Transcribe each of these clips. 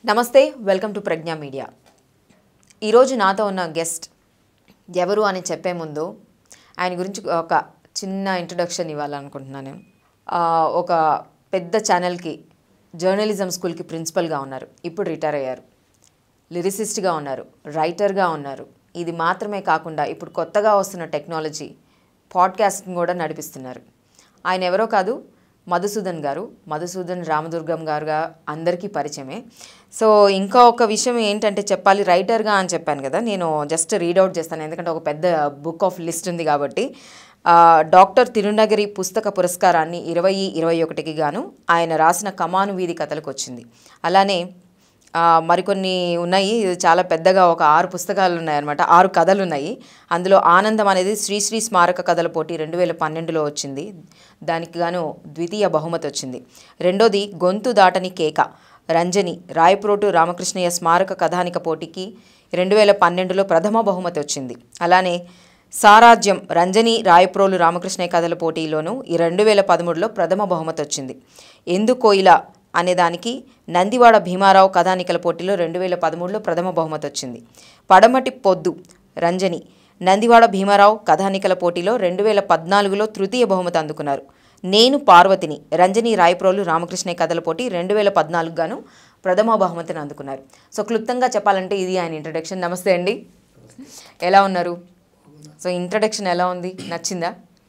నమస్తే welcome to Pragna media ఈరోజు నాతో ఉన్న గెస్ట్ ఎవరు అని చెప్పే ముందు ఆయన గురించి ఒక చిన్న ఇంట్రడక్షన్ ఇవ్వాలనుకుంటున్నాను నేను ఆ, ఒక పెద్ద ఛానల్కి జర్నలిజం స్కూల్కి ప్రిన్సిపల్గా ఉన్నారు ఇప్పుడు రిటైర్ అయ్యారు లిరిసిస్ట్గా ఉన్నారు రైటర్గా ఉన్నారు ఇది మాత్రమే కాకుండా ఇప్పుడు కొత్తగా వస్తున్న టెక్నాలజీ పాడ్కాస్ట్ని కూడా నడిపిస్తున్నారు ఆయన ఎవరో కాదు మధుసూదన్ గారు మధుసూదన్ రామదుర్గం గారుగా అందరికీ పరిచయమే సో ఇంకా ఒక విషయం ఏంటంటే చెప్పాలి రైటర్గా అని చెప్పాను కదా నేను జస్ట్ రీడౌట్ చేస్తాను ఎందుకంటే ఒక పెద్ద బుక్ ఆఫ్ లిస్ట్ ఉంది కాబట్టి ఆ, డాక్టర్ తిరునగరి పుస్తక పురస్కారాన్ని ఇరవై ఇరవై ఒకటికి గాను ఆయన రాసిన కమాను వీధి కథలకు వచ్చింది అలానే ఆ, మరికొన్ని ఉన్నాయి ఇది చాలా పెద్దగా ఒక ఆరు పుస్తకాలు ఉన్నాయన్నమాట ఆరు కథలు ఉన్నాయి అందులో ఆనందం అనేది శ్రీశ్రీ స్మారక కథల పోటీ రెండు వేల పన్నెండులో వచ్చింది దానికి గాను ద్వితీయ బహుమతి వచ్చింది రెండోది గొంతు దాటని కేక రంజని రాయప్రోటు రామకృష్ణయ్య స్మారక కథానిక పోటీకి రెండు వేల పన్నెండులో ప్రథమ బహుమతి వచ్చింది అలానే సారాజ్యం రంజని రాయప్రోలు రామకృష్ణయ్య కథల పోటీలోనూ ఈ రెండు వేల పదమూడులో ప్రథమ బహుమతి వచ్చింది ఎందు కోయిల అనే దానికి నందివాడ భీమారావు కథానికల పోటీలో రెండు వేల పదమూడులో ప్రథమ బహుమతి వచ్చింది పడమటి పొద్దు రంజని నందివాడ భీమారావు కథానికల పోటీలో రెండు వేల పద్నాలుగులో తృతీయ బహుమతి అందుకున్నారు నేను పార్వతిని రంజని రాయప్రోలు రామకృష్ణయ్య కథల పోటీ రెండు వేల పద్నాలుగు గాను ప్రథమ బహుమతిని అందుకున్నారు సో క్లుప్తంగా చెప్పాలంటే ఇది ఆయన ఇంట్రడక్షన్ నమస్తే అండి ఎలా ఉన్నారు సో ఇంట్రడక్షన్ ఎలా ఉంది నచ్చిందా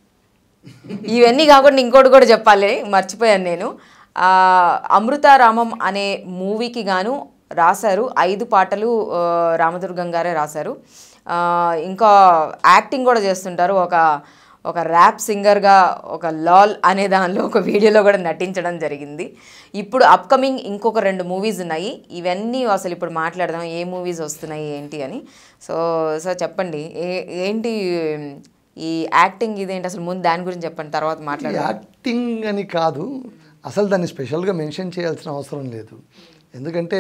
ఇవన్నీ కాకుండా ఇంకోటి కూడా చెప్పాలి మర్చిపోయాను నేను ఆ, అమృతారామం అనే మూవీకి గాను రాశారు ఐదు పాటలు ఆ, రామదుర్గం గారే రాశారు ఆ, ఇంకా యాక్టింగ్ కూడా చేస్తుంటారు ఒక ఒక ర్యాప్ సింగర్గా ఒక లాల్ అనే దానిలో ఒక వీడియోలో కూడా నటించడం జరిగింది ఇప్పుడు అప్కమింగ్ ఇంకొక రెండు మూవీస్ ఉన్నాయి ఇవన్నీ అసలు ఇప్పుడు మాట్లాడదాం ఏ మూవీస్ వస్తున్నాయి ఏంటి అని సో సో చెప్పండి ఏ ఏంటి ఈ యాక్టింగ్ ఇదేంటి అసలు ముందు దాని గురించి చెప్పండి తర్వాత మాట్లాడదాం యాక్టింగ్ అని కాదు అసలు దాన్ని స్పెషల్గా మెన్షన్ చేయాల్సిన అవసరం లేదు ఎందుకంటే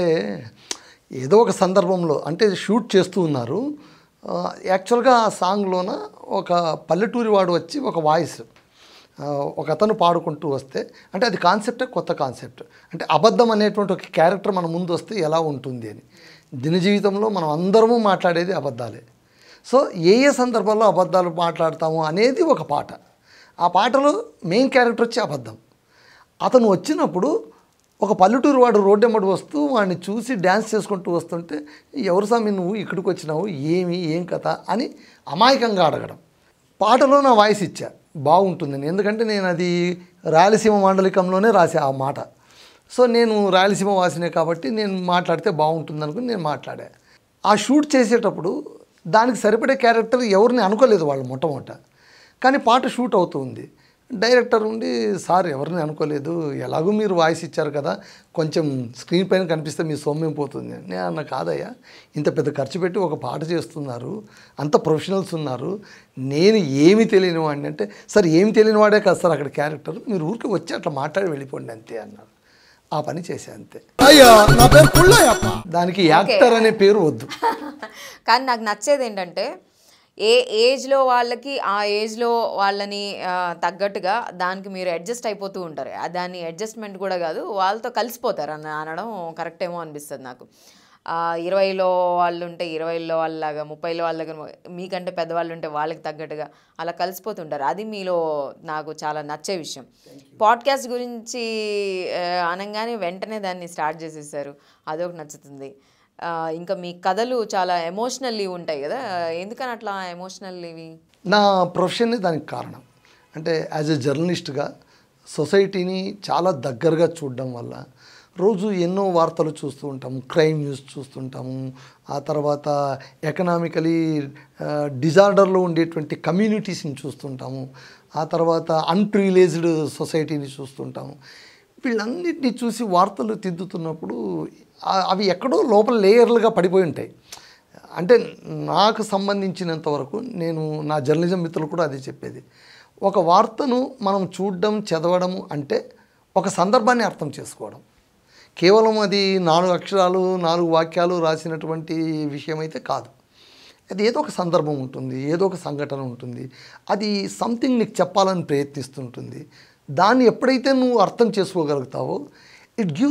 ఏదో ఒక సందర్భంలో అంటే షూట్ చేస్తూ ఉన్నారు ఆ, యాక్చువల్గా ఆ సాంగ్లోన ఒక పల్లెటూరి వాడు వచ్చి ఒక వాయిస్ ఆ, ఒక అతను పాడుకుంటూ వస్తే అంటే అది కాన్సెప్ట్ కొత్త కాన్సెప్ట్ అంటే అబద్ధం అనేటువంటి ఒక క్యారెక్టర్ మన ముందు వస్తే ఎలా ఉంటుంది అని దిన జీవితంలో మనం అందరము మాట్లాడేది అబద్ధాలే సో ఏ ఏ సందర్భాల్లో అబద్ధాలు మాట్లాడతాము అనేది ఒక పాట ఆ పాటలో మెయిన్ క్యారెక్టర్ వచ్చి అబద్ధం అతను వచ్చినప్పుడు ఒక పల్లెటూరు వాడు రోడ్డు ఎమ్మడి వస్తూ వాడిని చూసి డ్యాన్స్ చేసుకుంటూ వస్తుంటే ఎవరు స్వామి నువ్వు ఇక్కడికి వచ్చినావు ఏమి ఏం కథ అని అమాయకంగా అడగడం పాటలో నా వాయిస్ ఇచ్చా బాగుంటుందని ఎందుకంటే నేను అది రాయలసీమ మాండలికంలోనే రాసా ఆ మాట సో నేను రాయలసీమ వాసినే కాబట్టి నేను మాట్లాడితే బాగుంటుంది అనుకుని నేను మాట్లాడా ఆ షూట్ చేసేటప్పుడు దానికి సరిపడే క్యారెక్టర్ ఎవరిని అనుకోలేదు వాళ్ళు మొట్టమొదట కానీ పాట షూట్ అవుతుంది డైరెక్టర్ ఉండి సార్ ఎవరిని అనుకోలేదు ఎలాగో మీరు వాయిస్ ఇచ్చారు కదా కొంచెం స్క్రీన్ పైన కనిపిస్తే మీ సౌమ్యం పోతుంది నేను అన్న కాదయ్యా ఇంత పెద్ద ఖర్చు పెట్టి ఒక పాట చేస్తున్నారు అంత ప్రొఫెషనల్స్ ఉన్నారు నేను ఏమి తెలియని వాడిని అంటే సార్ ఏమి తెలియని వాడే కదా సార్ అక్కడ క్యారెక్టర్ మీరు ఊరికి వచ్చి అట్లా మాట్లాడి వెళ్ళిపోండి అంతే అన్నారు ఆ పని చేసే అంతే అయ్యా నా పేరు పుల్లయ్యప్ప దానికి యాక్టర్ అనే పేరు వద్దు కానీ నాకు నచ్చేది ఏంటంటే ఏ ఏజ్లో వాళ్ళకి ఆ ఏజ్లో వాళ్ళని ఆ, తగ్గట్టుగా దానికి మీరు అడ్జస్ట్ అయిపోతూ ఉంటారు ఆ దాన్ని అడ్జస్ట్మెంట్ కూడా కాదు వాళ్ళతో కలిసిపోతారు అన్న అనడం కరెక్ట్ ఏమో అనిపిస్తుంది నాకు ఆ, ఇరవైలో వాళ్ళు ఉంటే ఇరవైలో వాళ్ళలాగా ముప్పైలో వాళ్ళ దగ్గర మీకంటే పెద్దవాళ్ళు ఉంటే వాళ్ళకి తగ్గట్టుగా అలా కలిసిపోతుంటారు అది మీలో నాకు చాలా నచ్చే విషయం పాడ్కాస్ట్ గురించి ఆ, అనగానే వెంటనే దాన్ని స్టార్ట్ చేసేసారు అదొకటి నచ్చుతుంది ఆ, ఇంకా మీ కథలు చాలా ఎమోషనల్లీ ఉంటాయి కదా ఎందుకని అట్లా ఎమోషనల్ ఇవి నా ప్రొఫెషనే దానికి కారణం అంటే యాజ్ ఎ జర్నలిస్ట్గా సొసైటీని చాలా దగ్గరగా చూడడం వల్ల రోజు ఎన్నో వార్తలు చూస్తూ ఉంటాము క్రైమ్ న్యూస్ చూస్తుంటాము ఆ తర్వాత ఎకనామికలీ డిజార్డర్లో ఉండేటువంటి కమ్యూనిటీస్ని చూస్తుంటాము ఆ తర్వాత అన్ప్రివిలేజ్డ్ సొసైటీని చూస్తుంటాము వీళ్ళన్నిటిని చూసి వార్తలు తిద్దుతున్నప్పుడు ఆ- అవి ఎక్కడో లోపల లేయర్లుగా పడిపోయి ఉంటాయి అంటే నాకు సంబంధించినంత వరకు నేను నా జర్నలిజం మిత్రులు కూడా అదే చెప్పేది ఒక వార్తను మనం చూడడం చదవడం అంటే ఒక సందర్భాన్ని అర్థం చేసుకోవడం కేవలం అది నాలుగు అక్షరాలు నాలుగు వాక్యాలు రాసినటువంటి విషయం అయితే కాదు అది ఏదో ఒక సందర్భం ఉంటుంది ఏదో ఒక సంఘటన ఉంటుంది అది సంథింగ్ నీకు చెప్పాలని ప్రయత్నిస్తుంటుంది దాన్ని ఎప్పుడైతే నువ్వు అర్థం చేసుకోగలుగుతావో it gives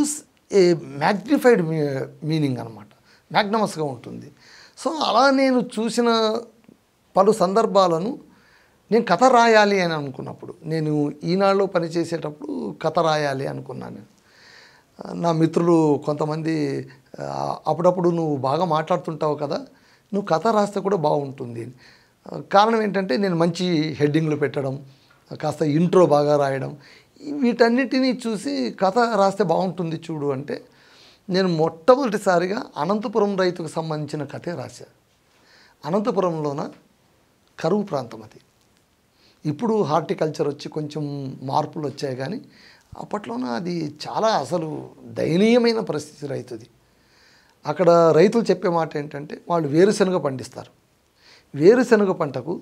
a magnified meaning అనమాట మ్యాగ్నమస్గా ఉంటుంది సో అలా నేను చూసిన పలు సందర్భాలను నేను కథ రాయాలి అని అనుకున్నప్పుడు నేను ఈనాడులో పనిచేసేటప్పుడు కథ రాయాలి అనుకున్నాను నేను నా మిత్రులు కొంతమంది ఆ, అప్పుడప్పుడు నువ్వు బాగా మాట్లాడుతుంటావు కదా నువ్వు కథ రాస్తే కూడా బాగుంటుంది ఆ, కారణం ఏంటంటే నేను మంచి హెడ్డింగ్లు పెట్టడం కాస్త ఇంట్రో బాగా రాయడం ఈ- వీటన్నిటినీ చూసి కథ రాస్తే బాగుంటుంది చూడు అంటే నేను మొట్టమొదటిసారిగా అనంతపురం రైతుకు సంబంధించిన కథే రాశా అనంతపురంలోన కరువు ప్రాంతం అది ఇప్పుడు హార్టికల్చర్ వచ్చి కొంచెం మార్పులు వచ్చాయి కానీ అప్పట్లోన అది చాలా అసలు దయనీయమైన పరిస్థితి రైతుది అక్కడ రైతులు చెప్పే మాట ఏంటంటే వాళ్ళు వేరుశనగ పండిస్తారు వేరుశనగ పంటకు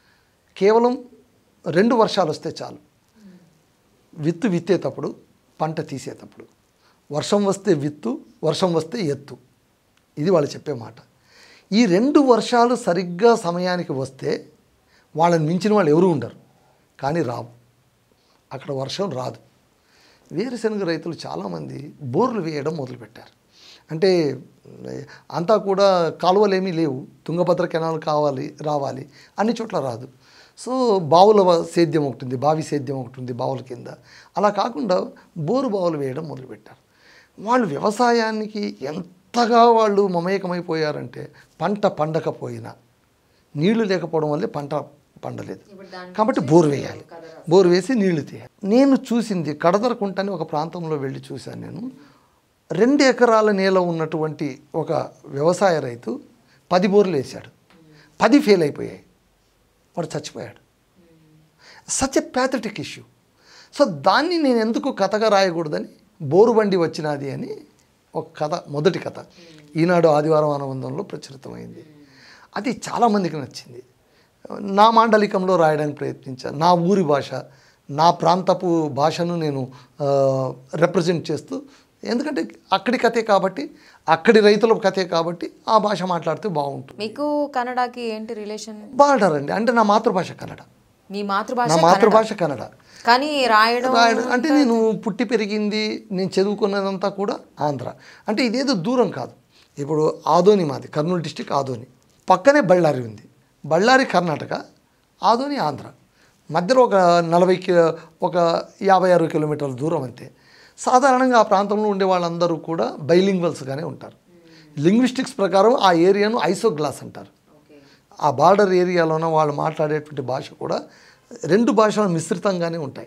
కేవలం రెండు వర్షాలు వస్తే చాలు విత్తు విత్తేటప్పుడు పంట తీసేటప్పుడు వర్షం వస్తే విత్తు వర్షం వస్తే ఎత్తు ఇది వాళ్ళు చెప్పే మాట ఈ రెండు వర్షాలు సరిగ్గా సమయానికి వస్తే వాళ్ళని మించిన వాళ్ళు ఎవరు ఉండరు కానీ రావు అక్కడ వర్షం రాదు వేరుశనగ రైతులు చాలామంది బోర్లు వేయడం మొదలుపెట్టారు అంటే అంతా కూడా కాలువలు లేవు తుంగభద్ర కెనాల్ కావాలి రావాలి అన్ని చోట్ల రాదు సో బావుల సేద్యం ఒకటి ఉంది బావి సేద్యం ఒకటి ఉంది బావుల కింద అలా కాకుండా బోరు బావులు వేయడం మొదలుపెట్టారు వాళ్ళు వ్యవసాయానికి ఎంతగా వాళ్ళు మమేకమైపోయారంటే పంట పండకపోయినా నీళ్లు లేకపోవడం వల్లే పంట పండలేదు కాబట్టి బోరు వేయాలి బోరు వేసి నీళ్లు తీయాలి నేను చూసింది కడదరకుంట అని ఒక ప్రాంతంలో వెళ్ళి చూశాను నేను రెండు ఎకరాల నేల ఉన్నటువంటి ఒక వ్యవసాయ రైతు పది బోర్లు వేశాడు పది ఫెయిల్ అయిపోయాయి వాడు చచ్చిపోయాడు such a pathetic issue so దాన్ని నేను ఎందుకు కథగా రాయకూడదని బోరు బండి వచ్చినది అని ఒక కథ మొదటి కథ ఈనాడు ఆదివారం అనుబంధంలో ప్రచురితమైంది అది చాలామందికి నచ్చింది నా మాండలికంలో రాయడానికి ప్రయత్నించాను నా ఊరి భాష నా ప్రాంతపు భాషను నేను రిప్రజెంట్ చేస్తూ ఎందుకంటే అక్కడి కథే కాబట్టి అక్కడి రైతుల కథే కాబట్టి ఆ భాష మాట్లాడితే బాగుంటుంది మీకు కన్నడకి ఏంటి రిలేషన్ బార్డర్ అండి అంటే నా మాతృభాష కన్నడ మీ మాతృభాష నా మాతృభాష కన్నడ కానీ రాయడం రాయడం అంటే నేను పుట్టి పెరిగింది నేను చదువుకున్నదంతా కూడా ఆంధ్ర అంటే ఇదేదో దూరం కాదు ఇప్పుడు ఆదోని మాది కర్నూలు డిస్టిక్ ఆదోని పక్కనే బళ్ళారి ఉంది బళ్ళారి కర్ణాటక ఆదోని ఆంధ్ర మధ్యలో ఒక నలభై కి ఒక యాభై అరవై కిలోమీటర్ల దూరం అంతే సాధారణంగా ఆ ప్రాంతంలో ఉండే వాళ్ళందరూ కూడా బైలింగ్వల్స్గానే ఉంటారు లింగ్విస్టిక్స్ ప్రకారం ఆ ఏరియాను ఐసోగ్లాస్ అంటారు ఆ బార్డర్ ఏరియాలోన వాళ్ళు మాట్లాడేటువంటి భాష కూడా రెండు భాషలు మిశ్రితంగానే ఉంటాయి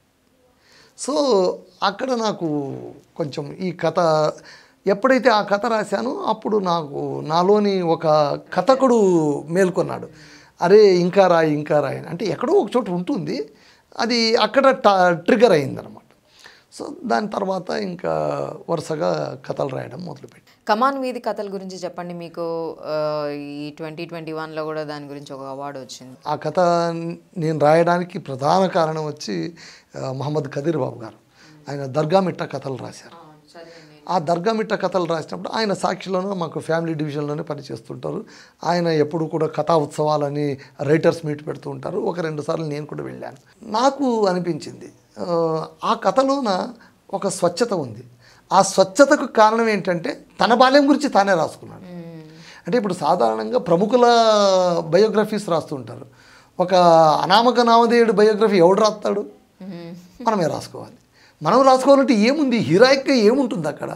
సో అక్కడ నాకు కొంచెం ఈ కథ ఎప్పుడైతే ఆ కథ రాశానో అప్పుడు నాకు నాలోని ఒక కథకుడు మేల్కొన్నాడు అరే ఇంకా రాయి ఇంకా రాయి అని. అంటే ఎక్కడో ఒక చోట ఉంటుంది అది అక్కడ ట్రిగర్ అయిందనమాట సో దాని తర్వాత ఇంకా వరుసగా కథలు రాయడం మొదలుపెట్టి కమాన్ వీధి కథల గురించి చెప్పండి మీకు ఆ, ఈ ట్వంటీ ట్వంటీ వన్లో కూడా దాని గురించి ఒక అవార్డు వచ్చింది ఆ కథ నేను రాయడానికి ప్రధాన కారణం వచ్చి ఆ, మహమ్మద్ కదీర్ బాబు గారు ఆయన దర్గా మిట్ట కథలు రాశారు ఆ దర్గా మిట్ట కథలు రాసినప్పుడు ఆయన సాక్షిలోనే మాకు ఫ్యామిలీ డివిజన్లోనే పనిచేస్తుంటారు ఆయన ఎప్పుడు కూడా కథా ఉత్సవాలని రైటర్స్ మీట్ పెడుతూ ఉంటారు ఒక రెండు సార్లు నేను కూడా వెళ్ళాను నాకు అనిపించింది ఆ, ఆ కథలోన ఒక స్వచ్ఛత ఉంది ఆ స్వచ్ఛతకు కారణం ఏంటంటే తన బాల్యం గురించి తానే రాసుకున్నాడు అంటే ఇప్పుడు సాధారణంగా ప్రముఖుల బయోగ్రఫీస్ రాస్తుంటారు ఒక అనామక నామధేయుడు బయోగ్రఫీ ఎవడు రాస్తాడు మనమే రాసుకోవాలి మనం రాసుకోవాలంటే ఏముంది హీరాయిక్గా ఏముంటుంది అక్కడ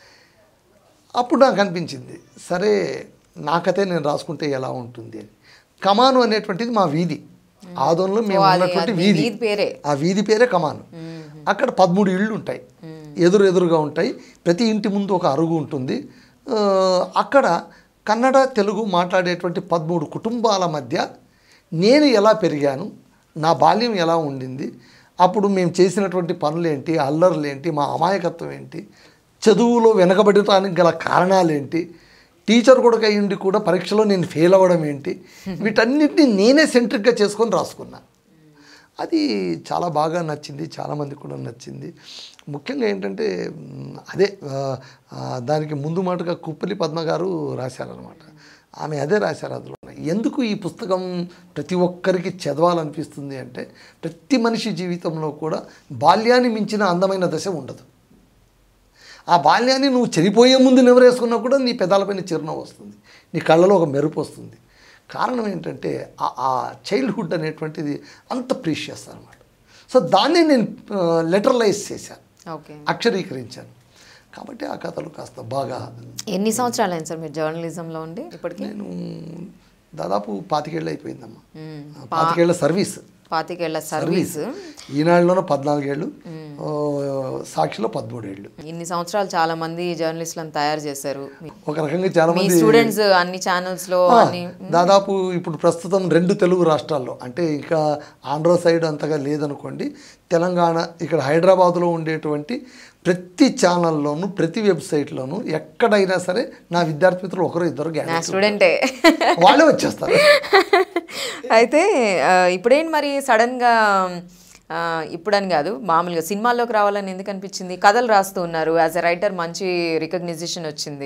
అప్పుడు నాకు అనిపించింది సరే నా కథే నేను రాసుకుంటే ఎలా ఉంటుంది అని కమాను అనేటువంటిది మా వీధి ఆదోన్లో మేము ఓ, అది- ఉన్నటువంటి అది వీధి వీధి పేరే. ఆ వీధి పేరే కమాను అక్కడ పదమూడు ఇళ్ళు ఉంటాయి ఎదురు ఎదురుగా ఉంటాయి ప్రతి ఇంటి ముందు ఒక అరుగు ఉంటుంది ఆ, అక్కడ కన్నడ తెలుగు మాట్లాడేటువంటి పదమూడు కుటుంబాల మధ్య నేను ఎలా పెరిగాను నా బాల్యం ఎలా ఉండింది అప్పుడు మేము చేసినటువంటి పనులేంటి అల్లర్లేంటి మా అమాయకత్వం ఏంటి చదువులో వెనకబడటానికి గల కారణాలేంటి టీచర్ కొడుకు అయ్యిండి కూడా పరీక్షలో నేను ఫెయిల్ అవ్వడం ఏంటి వీటన్నిటిని నేనే సెంట్రిక్గా చేసుకొని రాసుకున్నా అది చాలా బాగా నచ్చింది చాలామంది కూడా నచ్చింది ముఖ్యంగా ఏంటంటే మ్, అదే ఆ, ఆ, దానికి ముందు మాటగా కుప్పలి పద్మ గారు రాశారనమాట ఆమె అదే రాశారు అందులో ఎందుకు ఈ పుస్తకం ప్రతి ఒక్కరికి చదవాలనిపిస్తుంది అంటే ప్రతి మనిషి జీవితంలో కూడా బాల్యాన్ని మించిన అందమైన దశ ఉండదు ఆ బాల్యాన్ని నువ్వు చనిపోయే ముందు నెవరేసుకున్నా కూడా నీ పెదాలపైన చిరునవ్వు వస్తుంది నీ కళ్ళలో ఒక మెరుపు వస్తుంది కారణం ఏంటంటే ఆ- ఆ చైల్డ్హుడ్ అనేటువంటిది అంత ప్రీషియస్ అనమాట సో దాన్ని నేను లెటరలైజ్ చేశాను ఓకే అక్షరీకరించాను కాబట్టి ఆ కథలు కాస్త బాగా ఎన్ని సంవత్సరాలు అయింది సార్ మీరు జర్నలిజంలో ఉండి ఇప్పటికి నేను దాదాపు పాతికేళ్ళు అయిపోయిందమ్మా మ్మ్. ఆ, పాతికేళ్ల సర్వీస్ పాతికేళ్ల సర్వీస్ ఈనాడులోనూ పద్నాలుగేళ్ళు ఓ, సాక్షిలో పదమూడేళ్ళు ఇన్ని సంవత్సరాలు చాలా మంది జర్నలిస్టులను తయారు చేశారు మీ- ఒక రకంగా చాలా మీ మంది స్టూడెంట్స్ అన్ని ఛానల్స్ లో ఆ, అన్ని దాదాపు ఇప్పుడు ప్రస్తుతం రెండు తెలుగు రాష్ట్రాల్లో అంటే ఇంకా ఆంధ్ర సైడ్ అంతగా లేదనుకోండి తెలంగాణ ఇక్కడ హైదరాబాద్లో ఉండేటువంటి ప్రతి ఛానల్లోనూ ప్రతి వెబ్సైట్లోనూ ఎక్కడైనా సరే నా విద్యార్థి మిత్రులు ఒకరు ఇద్దరు నా గ్యారెంటీ స్టూడెంటే వాళ్ళే వచ్చేస్తారు అయితే ఆ, ఇప్పుడేంటి మరి సడన్గా ఆ, ఇప్పుడని కాదు మామూలుగా సినిమాల్లోకి రావాలని ఎందుకు అనిపించింది కథలు రాస్తూ ఉన్నారు యాజ్ ఎ రైటర్ మంచి రికగ్నిషన్ వచ్చింది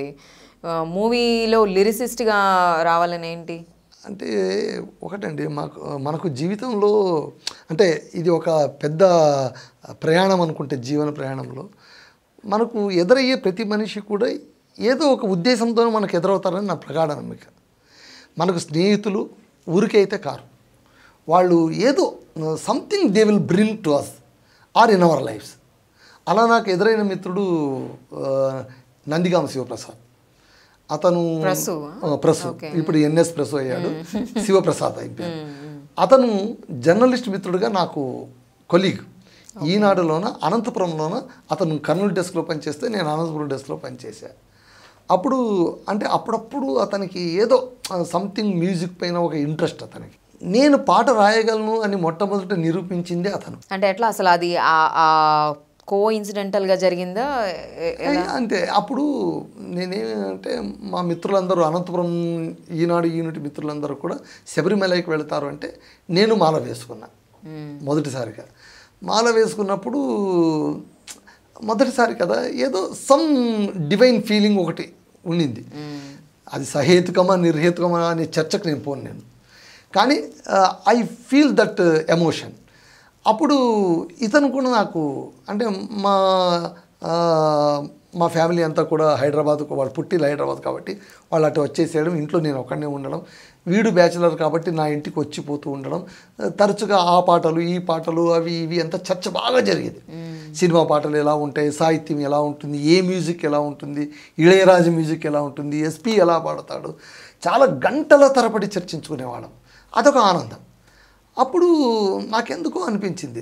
మూవీలో లిరిసిస్ట్గా రావాలని ఏంటి అంటే ఒకటండి మాకు మనకు జీవితంలో అంటే ఇది ఒక పెద్ద ప్రయాణం అనుకుంటే జీవన ప్రయాణంలో మనకు ఎదురయ్యే ప్రతి మనిషి కూడా ఏదో ఒక ఉద్దేశంతో మనకు ఎదురవుతారని నా ప్రగాఢ నమ్మిక మనకు స్నేహితులు ఊరికే అయితే కారు వాళ్ళు ఏదో something they will bring to us or in our lifes అలా నాకు ఎదురైన మిత్రుడు ఆ, నందిగామ శివప్రసాద్ అతను ప్రసు? ఆ, ప్రసు ఓకే. ఇప్పుడు ఎన్ఎస్ ప్రసు అయ్యాడు శివప్రసాద్ అయిపోయాడు అతను జర్నలిస్ట్ మిత్రుడిగా నాకు కొలీగ్ ఈనాడులోన అనంతపురంలోన అతను కర్నూలు డెస్క్లో పనిచేస్తే నేను అనంతపురం డెస్క్లో పనిచేశా అప్పుడు అంటే అప్పుడప్పుడు అతనికి ఏదో సంథింగ్ మ్యూజిక్ పైన ఒక ఇంట్రెస్ట్ అతనికి నేను పాట రాయగలను అని మొట్టమొదట నిరూపించిందే అతను అంటే ఎట్లా అసలు అది ఆ- ఆ కో ఇన్సిడెంటల్గా జరిగిందా ఎ- ఎలా? అంతే అప్పుడు నేనేమంటే మా మిత్రులందరూ అనంతపురం ఈనాడు యూనిట్ మిత్రులందరూ కూడా శబరిమలకి వెళ్తారు అంటే నేను మాల వేసుకున్నా మొదటిసారిగా మాల వేసుకున్నప్పుడు మొదటిసారి కదా ఏదో సమ్ డివైన్ ఫీలింగ్ ఒకటి ఉండింది అది సహేతుకమా నిర్హేతుకమా అనే చర్చకు నేను పోను నేను కానీ ఐ ఫీల్ దట్ ఎమోషన్ అప్పుడు ఇతను కూడా నాకు అంటే మా ఆ, మా ఫ్యామిలీ అంతా కూడా హైదరాబాద్కు వాళ్ళు పుట్టిన హైదరాబాద్ కాబట్టి వాళ్ళు అటు వచ్చేసేయడం ఇంట్లో నేను ఒక్కడనే ఉండడం వీడు బ్యాచిలర్ కాబట్టి నా ఇంటికి వచ్చిపోతూ ఉండడం తరచుగా ఆ పాటలు ఈ పాటలు అవి ఇవి అంతా చర్చ బాగా జరిగేది సినిమా పాటలు ఎలా ఉంటాయి సాహిత్యం ఎలా ఉంటుంది ఏ మ్యూజిక్ ఎలా ఉంటుంది ఇళయరాజు మ్యూజిక్ ఎలా ఉంటుంది ఎస్పి ఎలా పాడతాడు చాలా గంటల తరబడి చర్చించుకునేవాళ్ళం అదొక ఆనందం అప్పుడు నాకెందుకో అనిపించింది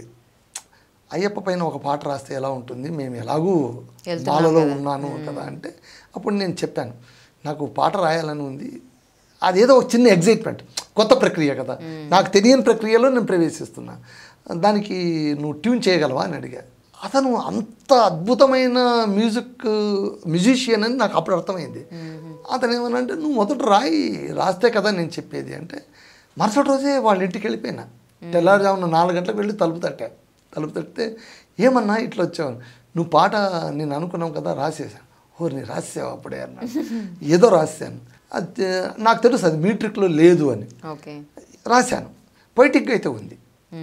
అయ్యప్ప పైన ఒక పాట రాస్తే ఎలా ఉంటుంది మేము ఎలాగూ వెళ్తున్నాం మాలలో ఉన్నాను కదా అంటే అప్పుడు నేను చెప్పాను నాకు పాట రాయాలని ఉంది అదేదో ఒక చిన్న ఎగ్జైట్మెంట్ కొత్త ప్రక్రియ కదా నాకు తెలియని ప్రక్రియలో నేను ప్రవేశిస్తున్నా దానికి నువ్వు ట్యూన్ చేయగలవా అని అడిగా అతను అంత అద్భుతమైన మ్యూజిక్ మ్యూజిషియన్ అని నాకు అప్పుడు అర్థమైంది అతను ఏమనంటే నువ్వు మొదట రాయి రాస్తే కదా నేను చెప్పేది అంటే మరుసటి రోజే వాళ్ళ ఇంటికి వెళ్ళిపోయినా తెల్లారుజామున నాలుగు గంటలకు వెళ్ళి తలుపు తట్టా తలుపు తట్టితే ఏమన్నా ఇట్లా వచ్చావు నువ్వు పాట నేను అనుకున్నాం కదా రాసేసాను ఓ నేను రాసావు అప్పుడే అన్నా ఏదో రాశాను అది నాకు తెలుసు అది మీట్రిక్లో లేదు అని ఓకే రాశాను పొయిటిక్గా అయితే ఉంది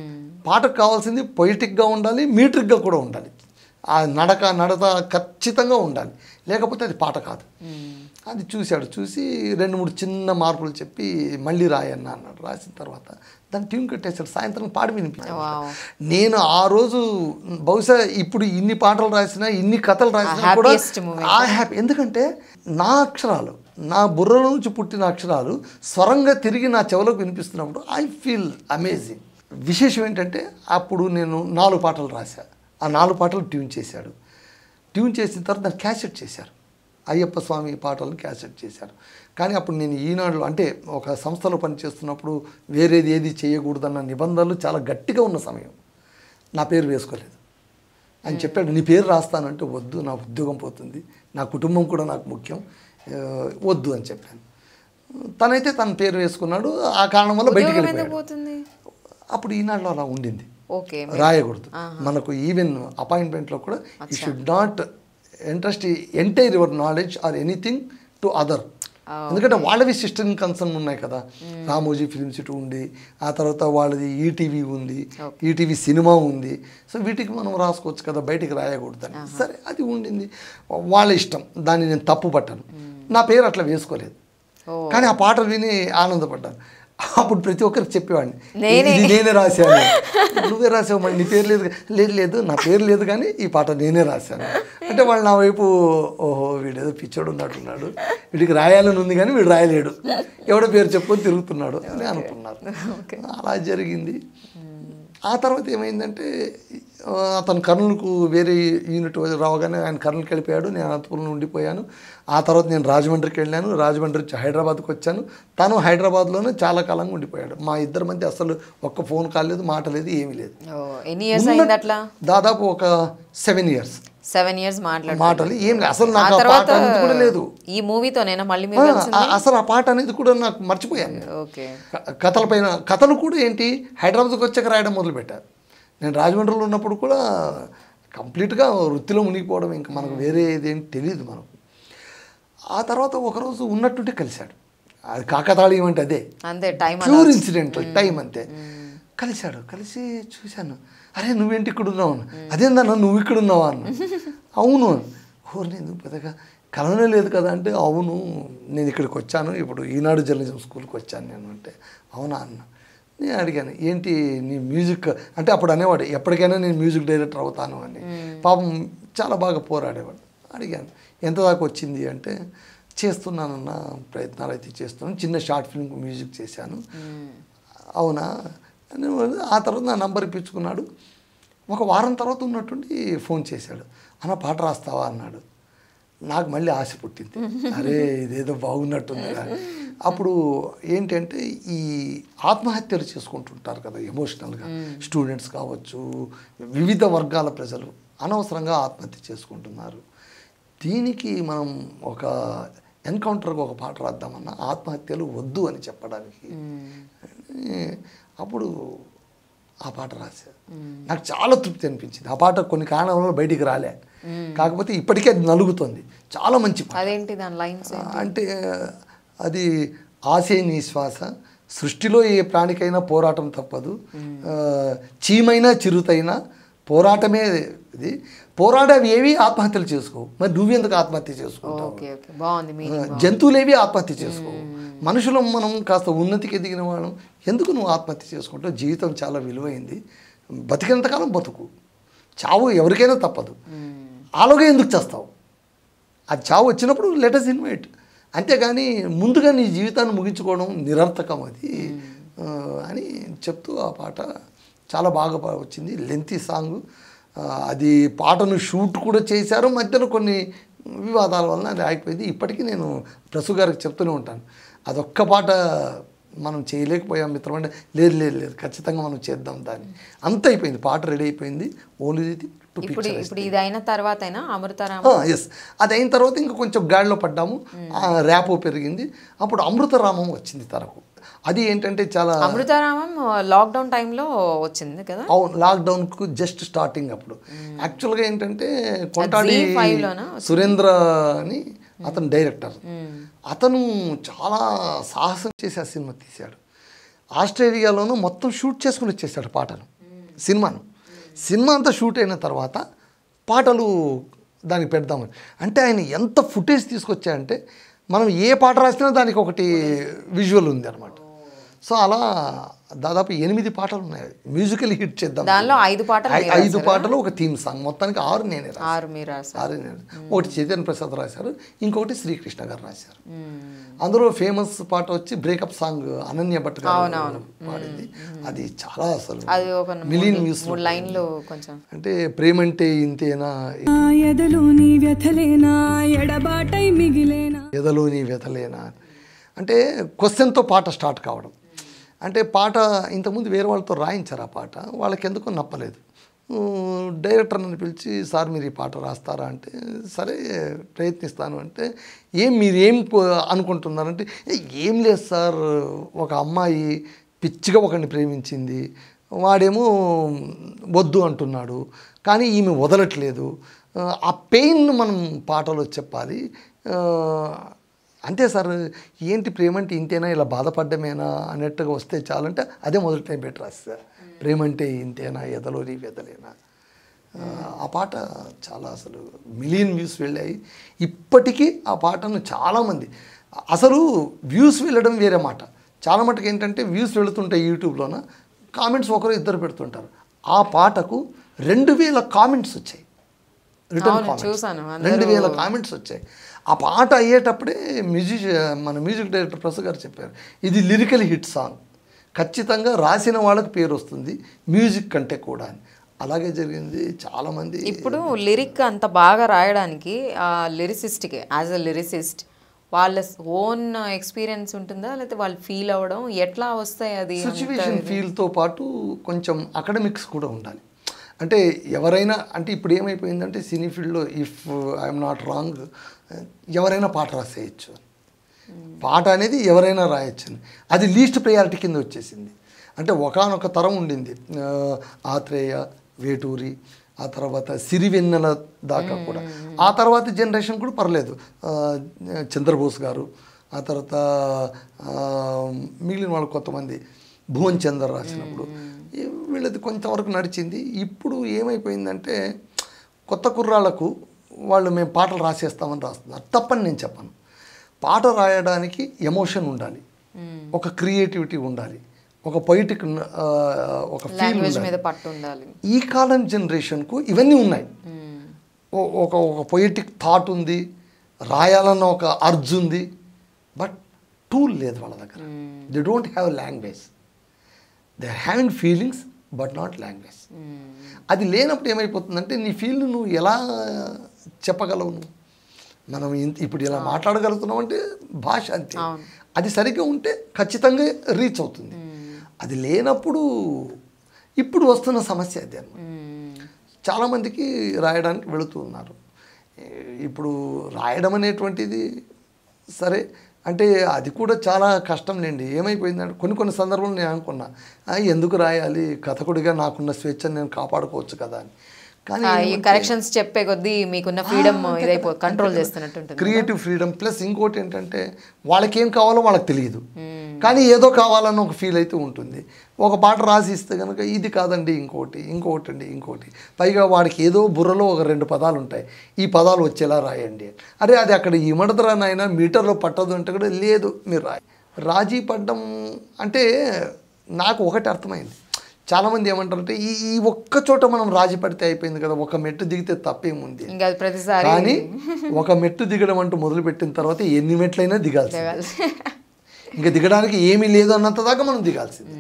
పాటకు కావాల్సింది పొయిటిక్గా ఉండాలి మీట్రిక్గా కూడా ఉండాలి ఆ నడక నడత ఖచ్చితంగా ఉండాలి లేకపోతే అది పాట కాదు అది చూశాడు చూసి రెండు మూడు చిన్న మార్పులు చెప్పి మళ్ళీ రాయన్న అన్నాడు రాసిన తర్వాత దాన్ని ట్యూన్ కట్టేశాడు సాయంత్రం పాడి వినిపించాడు Wow. నేను ఆ రోజు బహుశా ఇప్పుడు ఇన్ని పాటలు రాసినా ఇన్ని కథలు రాసినా కూడా happiest moment. ఆ హ్యాపీ ఎందుకంటే నా అక్షరాలు నా బుర్రలో నుంచి పుట్టిన అక్షరాలు స్వరంగా తిరిగి నా చెవులకు వినిపిస్తున్నప్పుడు ఐ ఫీల్ అమేజింగ్ విశేషం ఏంటంటే అప్పుడు నేను నాలుగు పాటలు రాశా ఆ నాలుగు పాటలు ట్యూన్ చేశాడు ట్యూన్ చేసిన తర్వాత దాన్ని క్యాసెట్ చేశారు అయ్యప్ప స్వామి పాటలను క్యాసెట్ చేశారు కానీ అప్పుడు నేను ఈనాడులో అంటే ఒక సంస్థలో పనిచేస్తున్నప్పుడు వేరేది ఏది చేయకూడదన్న నిబంధనలు చాలా గట్టిగా ఉన్న సమయం నా పేరు వేసుకోలేదు ఆయన చెప్పాడు నీ పేరు రాస్తానంటే వద్దు నా ఉద్యోగం పోతుంది నా కుటుంబం కూడా నాకు ముఖ్యం ఆ, వద్దు అని చెప్పాను తనైతే తన పేరు వేసుకున్నాడు ఆ కారణం వల్ల బయటికి ఉద్యోగం ఎందుకు వెళ్ళిపోయాడు పోతుంది అప్పుడు ఈనాడులో అలా ఉండింది ఓకే రాయకూడదు మనకు ఈవెన్ అపాయింట్మెంట్లో కూడా you should not interest entire your knowledge or anything to other ఎందుకంటే వాళ్ళవి సిస్టమ్ కన్సర్న్ ఉన్నాయి కదా రామోజీ ఫిలిం సిటీ ఉంది ఆ తర్వాత వాళ్ళది ఈటీవీ ఉంది ఈటీవీ సినిమా ఉంది సో వీటికి మనం రాసుకోవచ్చు కదా బయటికి రాయకూడదని సరే అది ఉండింది వాళ్ళ ఇష్టం దాన్ని నేను తప్పు పట్టాను నా పేరు అట్లా వేసుకోలేదు కానీ ఆ పాట విని ఆనందపడ్డాను అప్పుడు ప్రతి ఒక్కరికి చెప్పేవాడిని నేనే. ఇది నేనే రాశాను నువ్వే రాసావు మరి నీ పేరు లేదు లేదు లేదు నా పేరు లేదు కానీ ఈ పాట నేనే రాశాను అంటే వాళ్ళు నా వైపు ఓహో వీడేదో పిచ్చోడు ఉన్నట్టున్నాడు వీడికి రాయాలని ఉంది కానీ వీడు రాయలేడు ఎవడో పేరు చెప్పుకొని తిరుగుతున్నాడు అని అనుకున్నారు అలా జరిగింది ఆ తర్వాత ఏమైందంటే ఆ, అతను కర్నూలుకు వేరే యూనిట్ రావగానే ఆయన కర్నూలుకి వెళ్ళిపోయాడు నేను అనంతపురంలో ఉండిపోయాను ఆ తర్వాత నేను రాజమండ్రికి వెళ్ళాను రాజమండ్రి నుంచి హైదరాబాద్కి వచ్చాను తను హైదరాబాద్లోనే చాలా కాలంగా ఉండిపోయాడు మా ఇద్దరి మధ్య అసలు ఒక్క ఫోన్ కాల్ లేదు మాట లేదు ఏమీ లేదు ఓ ఎన్ని ఇయర్స్ అయింది అట్లా దాదాపు ఒక సెవెన్ ఇయర్స్ సెవెన్ ఇయర్స్ మాట్లాడు మాటలు ఏం లేదు అసలు ఆ నాకు ఆ తర్వాత పాట అనేది కూడా లేదు ఈ మూవీతోనేనా మళ్ళీ మీరు ఆ, కలిసింది ఆ- అసలు ఆ పాట అనేది కూడా నాకు మర్చిపోయాను నేను. ఓకే క- కథల పైన కథలు కూడా ఏంటి హైదరాబాద్కి వచ్చాక రాయడం మొదలుపెట్టారు నేను రాజమండ్రిలో ఉన్నప్పుడు కూడా కంప్లీట్గా వృత్తిలో మునిగిపోవడం ఇంకా మనకు వేరే ఇదేంటి తెలియదు మనకు ఆ తర్వాత ఒకరోజు ఉన్నట్టుంటే కలిశాడు అది కాకతాళీయం అంటే అదే అంతే టైం ప్యూర్ ఇన్సిడెంట్ టైం అంతే కలిశాడు కలిసి చూశాను అరే నువ్వేంటి ఇక్కడ ఉన్నావు అన్న. అదేందన్నా నువ్వు ఇక్కడ ఉన్నావా అన్న అవును ఓ నేను పెద్దగా కలవనే లేదు కదా అంటే అవును నేను ఇక్కడికి వచ్చాను ఇప్పుడు ఈనాడు జర్నలిజం స్కూల్కి వచ్చాను నేను అంటే అవునా అన్న నేను అడిగాను ఏంటి నీ మ్యూజిక్ అంటే అప్పుడు అనేవాడు ఎప్పటికైనా నేను మ్యూజిక్ డైరెక్టర్ అవుతాను అని పాపం చాలా బాగా పోరాడేవాడు అడిగాను ఎంత దాకా వచ్చింది అంటే చేస్తున్నానన్న ప్రయత్నాలు అయితే చేస్తున్నాను చిన్న షార్ట్ ఫిల్మ్ మ్యూజిక్ చేశాను అవునా అని వాడు ఆ తర్వాత నా నంబర్ ఇప్పించుకున్నాడు ఒక వారం తర్వాత ఉన్నట్టుండి ఫోన్ చేశాడు అన్న పాట రాస్తావా అన్నాడు నాకు మళ్ళీ ఆశ పుట్టింది అరే ఇదేదో బాగున్నట్టుంది కదా. అప్పుడు ఏంటంటే ఈ ఆత్మహత్యలు చేసుకుంటుంటారు కదా ఎమోషనల్గా స్టూడెంట్స్ కావచ్చు వివిధ వర్గాల ప్రజలు అనవసరంగా ఆత్మహత్య చేసుకుంటున్నారు దీనికి మనం ఒక ఎన్కౌంటర్గా ఒక పాట రాద్దామన్నా ఆత్మహత్యలు వద్దు అని చెప్పడానికి ఏ, అప్పుడు ఆ పాట రాశాను నాకు చాలా తృప్తి అనిపించింది ఆ పాట కొన్ని కారణాల వల్ల బయటికి రాలే కాకపోతే ఇప్పటికే అది నలుగుతుంది చాలా మంచి పాట అదేంటి దాని లైన్స్ అంటే అది ఆశే నీ శ్వాస సృష్టిలో ఏ ప్రాణికైనా పోరాటం తప్పదు ఆ, చీమైనా చిరుతైనా పోరాటమే ఇది పోరాటం ఏవి ఆత్మహత్యలు చేసుకోవు మరి నువ్వెందుకు ఆత్మహత్య చేసుకుంటావు ఓకే ఓకే బాగుంది మీ ఆ, జంతువులేవి ఆత్మహత్య చేసుకోవు మనుషులం మనం కాస్త ఉన్నతికి ఎదిగిన వాళ్ళం ఎందుకు నువ్వు ఆత్మహత్య చేసుకుంటావు జీవితం చాలా విలువైంది బతికినంతకాలం బతుకు చావు ఎవరికైనా తప్పదు ఆలోగా ఎందుకు చేస్తావు అది చావు వచ్చినప్పుడు లెటర్స్ ఇన్వైట్ అంతేగాని ముందుగా నీ జీవితాన్ని ముగించుకోవడం నిరర్థకం అది ఆ, అని చెప్తూ ఆ పాట చాలా బాగా పా- వచ్చింది లెంతీ సాంగ్ అది పాటను షూట్ కూడా చేశారు మధ్యలో కొన్ని వివాదాల వలన అది ఆగిపోయింది ఇప్పటికీ నేను ప్రసు గారికి చెప్తూనే ఉంటాను అదొక్క పాట మనం చేయలేకపోయాం మిత్రం అంటే లేదు లేదు లేదు ఖచ్చితంగా మనం చేద్దాం దాన్ని అంత అయిపోయింది పాట రెడీ అయిపోయింది ఓన్లీ టు ఇప్పుడు ఇప్పుడు ఇది అయిన తర్వాత అయినా అమృతారామ ఎస్ అది అయిన తర్వాత ఇంకా కొంచెం గాడిలో పడ్డాము ఆ, ర్యాపో పెరిగింది అప్పుడు అమృతరామం వచ్చింది తనకు అది ఏంటంటే చాలా అమృతారామం లాక్డౌన్ టైంలో వచ్చింది కదా అవును లాక్డౌన్కు జస్ట్ స్టార్టింగ్ అప్పుడు యాక్చువల్గా ఏంటంటే కొంటాడి Z5 లోనా సురేంద్ర అని అతను డైరెక్టర్ అతను చాలా సాహసం చేసి ఆ సినిమా తీశాడు ఆస్ట్రేలియాలోనూ మొత్తం షూట్ చేసుకుని వచ్చేసాడు పాటలు సినిమాను సినిమా అంతా షూట్ అయిన తర్వాత పాటలు దానికి పెడదామని అంటే ఆయన ఎంత ఫుటేజ్ తీసుకొచ్చాయంటే మనం ఏ పాట రాసినా దానికి ఒకటి విజువల్ ఉంది అనమాట సో అలా దాదాపు ఎనిమిది పాటలు ఉన్నాయి మ్యూజికల్ హిట్ చేద్దాం దానిలో ఐదు పాటలు ఐ- మీరు ఐదు పాటలు ఒక థీమ్ సాంగ్ మొత్తానికి ఆరు నేనే రాశాను ఆరు మీరు రాశారు ఆరు నేను ఒకటి చైతన్య ప్రసాద్ రాశారు ఇంకొకటి శ్రీకృష్ణ గారు రాశారు అందులో ఫేమస్ పాట వచ్చి బ్రేకప్ సాంగ్ అనన్య భట్ గారు పాడింది అది చాలా అసలు అది ఒక మిలియన్ మూడు- వ్యూస్ మూడు లైన్లు కొంచెం అంటే ప్రేమంటే ఇంతేనా ఆ ఎదలోని వ్యథలేనా ఎడబాటై మిగిలేనా ఎదలోని వెతలేనా అంటే క్వశ్చన్తో పాట స్టార్ట్ కావడం అంటే పాట ఇంతకుముందు వేరే వాళ్ళతో రాయించారు ఆ పాట వాళ్ళకి ఎందుకో నప్పలేదు ఉమ్, డైరెక్టర్ నన్ను పిలిచి సార్ మీరు ఈ పాట రాస్తారా అంటే సరే ప్రయత్నిస్తాను అంటే ఏం మీరు ఏం పో- అనుకుంటున్నారంటే "ఏ, ఏం లేదు సార్ ఒక అమ్మాయి పిచ్చిగా ఒకరిని ప్రేమించింది వాడేమో వద్దు అంటున్నాడు కానీ ఈమె వదలట్లేదు ఆ పెయిన్ మనం పాటలో చెప్పాలి ఆ, అంతే సార్ ఏంటి ప్రేమ అంటే ఇంతేనా ఇలా బాధపడ్డమేనా అన్నట్టుగా వస్తే చాలంటే అదే మొదటి టైం పెట్టి రాస్తారు ప్రేమ అంటే ఇంతేనా ఎదలోని వెదలేనా ఆ, ఆ పాట చాలా అసలు మిలియన్ వ్యూస్ వెళ్ళాయి ఇప్పటికీ ఆ పాటను చాలామంది అసలు వ్యూస్ వెళ్ళడం వేరే మాట చాలా మటుకు ఏంటంటే వ్యూస్ వెళుతుంటాయి యూట్యూబ్లోన కామెంట్స్ ఒకరు ఇద్దరు పెడుతుంటారు ఆ పాటకు రెండు వేల కామెంట్స్ వచ్చాయి రిటర్న్ అవును, చూశాను. కామెంట్స్ అందరూ- రెండు వేల కామెంట్స్ వచ్చాయి ఆ పాట అయ్యేటప్పుడే మ్యూజిక్ మన మ్యూజిక్ డైరెక్టర్ ప్రసాద్ గారు చెప్పారు ఇది లిరికల్ హిట్ సాంగ్ ఖచ్చితంగా రాసిన వాళ్ళకి పేరు వస్తుంది మ్యూజిక్ కంటే కూడా అని అలాగే జరిగింది చాలామంది ఇప్పుడు లిరిక్ అంత బాగా రాయడానికి ఆ లిరిసిస్ట్కి యాజ్ అ లిరిసిస్ట్ వాళ్ళ ఓన్ ఎక్స్పీరియన్స్ ఉంటుందా లేకపోతే వాళ్ళు ఫీల్ అవ్వడం ఎట్లా వస్తాయి అది అంత సిచ్యువేషన్ ఇది? ఫీల్తో పాటు కొంచెం అకాడమిక్స్ కూడా ఉండాలి అంటే ఎవరైనా అంటే ఇప్పుడు ఏమైపోయిందంటే సినీ ఫీల్డ్లో ఇఫ్ ఐఎమ్ నాట్ రాంగ్ ఎవరైనా పాట రాసేయచ్చు పాట అనేది ఎవరైనా రాయొచ్చు అని అది లీస్ట్ ప్రయారిటీ కింద వచ్చేసింది అంటే ఒకానొక తరం ఉండింది ఆ, ఆత్రేయ వేటూరి ఆ తర్వాత సిరివెన్నెల దాకా కూడా ఆ తర్వాత జనరేషన్ కూడా పర్లేదు ఆ, చంద్రబోస్ గారు ఆ తర్వాత ఆ, మిగిలిన వాళ్ళు కొంతమంది భువన్ చంద్ర రాసినప్పుడు ఈ వీళ్ళది కొంతవరకు నడిచింది ఇప్పుడు ఏమైపోయిందంటే కొత్త కుర్రాళ్ళకు వాళ్ళు మేము పాటలు రాసేస్తామని రాస్తున్నారు తప్పని నేను చెప్పను పాట రాయడానికి ఎమోషన్ ఉండాలి ఒక క్రియేటివిటీ ఉండాలి ఒక పొయిటిక్ ఒక ఫీల్ లాంగ్వేజ్ ఉండాలి మీద పట్టు ఉండాలి ఈ కాలం జనరేషన్కు ఇవన్నీ ఉన్నాయి ఓ- ఒక ఒక పొయిటిక్ థాట్ ఉంది రాయాలన్న ఒక అర్జ్ ఉంది బట్ టూల్ లేదు వాళ్ళ దగ్గర they don't have language they are having feelings but not language అది లేనప్పుడు ఏమైపోతుందంటే నీ ఫీల్ నువ్వు ఎలా చెప్పగలవు నువ్వు మనం ఇంత ఇప్పుడు ఇలా మాట్లాడగలుగుతున్నాం అంటే భాష అంతే అవును. అది సరిగ్గా ఉంటే ఖచ్చితంగా రీచ్ అవుతుంది అది లేనప్పుడు ఇప్పుడు వస్తున్న సమస్య అదే అన్నమాట మ్మ్. చాలామందికి రాయడానికి వెళుతూ ఉన్నారు ఏ, ఇప్పుడు రాయడం అనేటువంటిది సరే అంటే అది కూడా చాలా కష్టం లేండి ఏమైపోయిందంటే కొన్ని కొన్ని సందర్భాలు నేను అనుకున్నా "ఆ, ఎందుకు రాయాలి కథకుడిగా నాకున్న స్వేచ్ఛను నేను కాపాడుకోవచ్చు కదా అని కానీ ఆ, ఈ కరెక్షన్స్ చెప్పే కొద్దీ మీకున్న ఫ్రీడమ్ ఇదైపో కంట్రోల్ చేస్తున్నట్టు ఉంటుంది క్రియేటివ్ ఫ్రీడమ్ ప్లస్ ఇంకోటి ఏంటంటే వాళ్ళకి ఏం కావాలో వాళ్ళకి తెలియదు కానీ ఏదో కావాలన్న ఒక ఫీల్ అయితే ఉంటుంది ఒక పాట రాసి ఇస్తే కనుక ఇది కాదండి ఇంకోటి ఇంకోటి అండి ఇంకోటి పైగా వాడికి ఏదో బుర్రలో ఒక రెండు పదాలు ఉంటాయి ఈ పదాలు వచ్చేలా రాయండి అరే అది అక్కడ ఇమడదరా నాయన మీటర్లో పట్టదు అంటే కూడా లేదు మీరు రాయి రాజీ పడ్డం అంటే నాకు ఒకటి అర్థమైంది చాలామంది ఏమంటారంటే ఈ ఈ ఒక్క చోట మనం రాజీ పడితే అయిపోయింది కదా ఒక మెట్టు దిగితే తప్పేముంది ఇంకా అది ప్రతిసారి కానీ ఒక మెట్టు దిగడం అంటూ మొదలుపెట్టిన తర్వాత ఎన్ని మెట్లైనా దిగాల్సింది ఇంకా దిగడానికి ఏమీ లేదు అన్నంత దాకా మనం దిగాల్సింది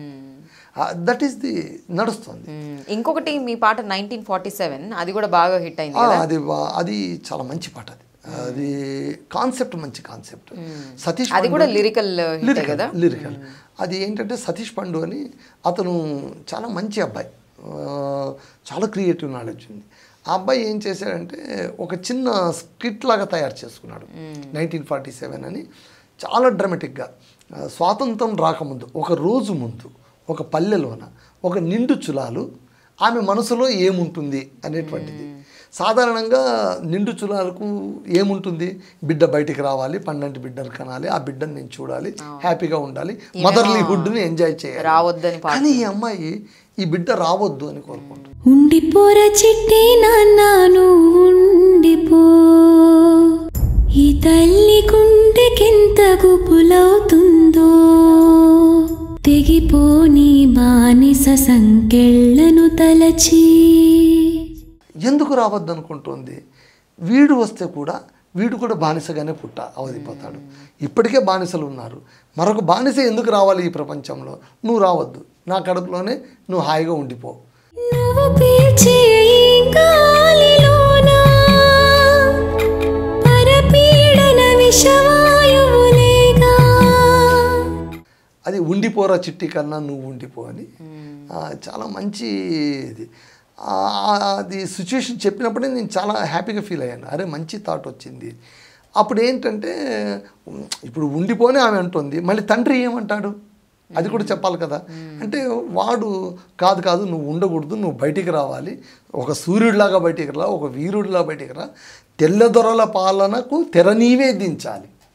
దట్ ఈస్ ది నడుస్తుంది మ్మ్. ఇంకొకటి మీ పాట నైన్టీన్ ఫార్టీ సెవెన్ అది కూడా బాగా హిట్ అయింది ఆ, కదా అది వా- అది చాలా మంచి పాట అది అది కాన్సెప్ట్ మంచి కాన్సెప్ట్ సతీష్ అది కూడా పండు- లిరికల్ హిట్ లిరికల్ కదా లిరికల్ అది ఏంటంటే సతీష్ పండు అని అతను చాలా మంచి అబ్బాయి ఆ, చాలా క్రియేటివ్ నాలెడ్జ్ ఉంది ఆ అబ్బాయి ఏం చేశాడంటే ఒక చిన్న స్క్రిప్ట్ లాగా తయారు చేసుకున్నాడు నైన్టీన్ ఫార్టీ సెవెన్ అని చాలా డ్రామాటిక్గా ఆ, స్వాతంత్రం రాకముందు ఒక రోజు ముందు ఒక పల్లెలోన ఒక నిండు చులాలు ఆమె మనసులో ఏముంటుంది అనేటువంటిది సాధారణంగా నిండు చులాలకు ఏముంటుంది బిడ్డ బయటికి రావాలి పన్నెండు బిడ్డలు కనాలి ఆ బిడ్డను నేను చూడాలి హ్యాపీగా ఉండాలి మదర్లీహుడ్ని ఎంజాయ్ చేయాలి రావద్దని పాట. కానీ ఈ అమ్మాయి ఈ బిడ్డ రావద్దు అని కోరుకుంటుంది ఉండిపోర చిట్టి నాన్నాను ఉండిపో ఈ తల్లి గుండెకెంత గుబులవుతుందో తెగిపోని బానిస సంకెళ్ళను తలచి ఎందుకు రావద్దు అనుకుంటుంది వీడు వస్తే కూడా వీడు కూడా బానిసగానే పుట్ట అవధిపోతాడు ఇప్పటికే బానిసలు ఉన్నారు మరొక బానిస ఎందుకు రావాలి ఈ ప్రపంచంలో నువ్వు రావద్దు నా కడుపులోనే నువ్వు హాయిగా ఉండిపో నువ్వు పీల్చే ఈ గాలిలోనా పరపీడన విషవాయువులేగా అది ఉండిపోరా చిట్టి కన్నా నువ్వు ఉండిపో అని ఆ, చాలా మంచి ఇది ఆ, అది సిచ్యువేషన్ చెప్పినప్పుడే నేను చాలా హ్యాపీగా ఫీల్ అయ్యాను అరే మంచి థాట్ వచ్చింది అప్పుడు ఏంటంటే ఉమ్, ఇప్పుడు ఉండిపోనే ఆమె అంటుంది మళ్ళీ తండ్రి ఏమంటాడు అది కూడా చెప్పాలి కదా అంటే వాడు కాదు కాదు నువ్వు ఉండకూడదు నువ్వు బయటికి రావాలి ఒక సూర్యుడిలాగా బయటికి రా ఒక వీరుడిలా బయటికి రా తెల్లదొరల పాలనకు తెర నీవే దించాలి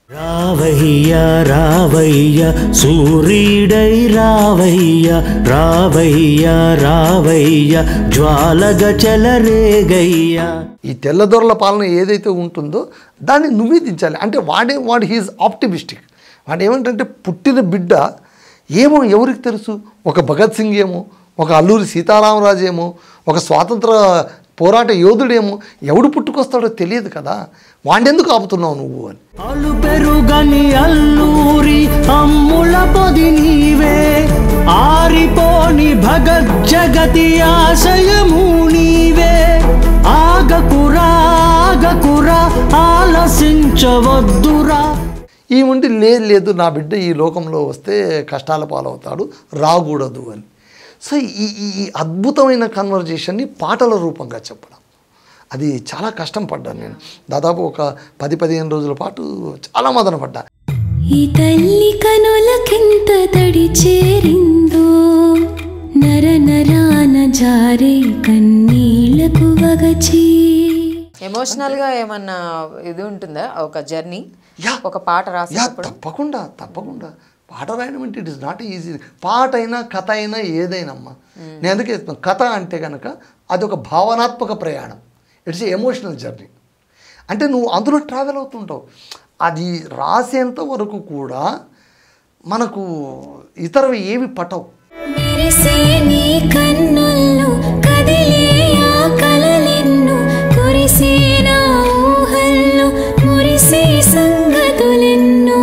రావయ్య రావయ్య సూర్యుడై రావయ్య రావయ్య రావయ్య జ్వాలగ చెలరేగయ్య ఈ తెల్లదొరల పాలన ఏదైతే ఉంటుందో దాన్ని నువ్వే దించాలి అంటే వాడే వాడు హీఈస్ ఆప్టిమిస్టిక్ వాడు ఏమంటే పుట్టిన బిడ్డ ఏమో ఎవరికి తెలుసు ఒక భగత్ సింగ్ ఏమో ఒక అల్లూరి సీతారామరాజు ఏమో ఒక స్వాతంత్ర పోరాట యోధుడేమో ఎవడు పుట్టుకొస్తాడో తెలియదు కదా వాడెందుకు ఆపుతున్నావు నువ్వు అని అలు పెరుగని అల్లూరి అమ్ముల పొది నీవే ఆరిపోని భగత్ జగతి ఆశయము నీవే ఆగకురా ఆగకురా ఆలసించవద్దురా ఈ ఉండి లేదు లేదు నా బిడ్డ ఈ లోకంలో వస్తే కష్టాల పాలవుతాడు రాకూడదు అని సో ఈ ఈ ఈ అద్భుతమైన కన్వర్జేషన్ని పాటల రూపంగా చెప్పడం అది చాలా కష్టం పడ్డాను నేను దాదాపు ఒక పది పదిహేను రోజుల పాటు చాలా మదన పడ్డా ఈ తల్లి కనులకెంత తడి చేరిందో నర నరాన జారే కన్నీళ్లకు వగచి ఎమోషనల్గా ఏమన్నా ఇది ఉంటుందా ఒక జర్నీ యా. ఒక పాట యా రాసేటప్పుడు తప్పకుండా తప్పకుండా పాట రాయడం అంటే ఇట్ ఇస్ నాట్ ఈజీ పాట అయినా కథ అయినా ఏదైనమ్మా నేను ఎందుకు చెప్తున్నాను కథ అంటే కనుక అది ఒక భావనాత్మక ప్రయాణం ఇట్స్ ఎమోషనల్ జర్నీ అంటే నువ్వు అందులో ట్రావెల్ అవుతుంటావు అది రాసేంత వరకు కూడా మనకు ఇతరవి ఏవి పట్టవు మెరిసే నీ కన్నుల్లో కదిలే ఆ కలలెన్నో కురిసే నా ఊహల్లో మురిసే సంగతులెన్నో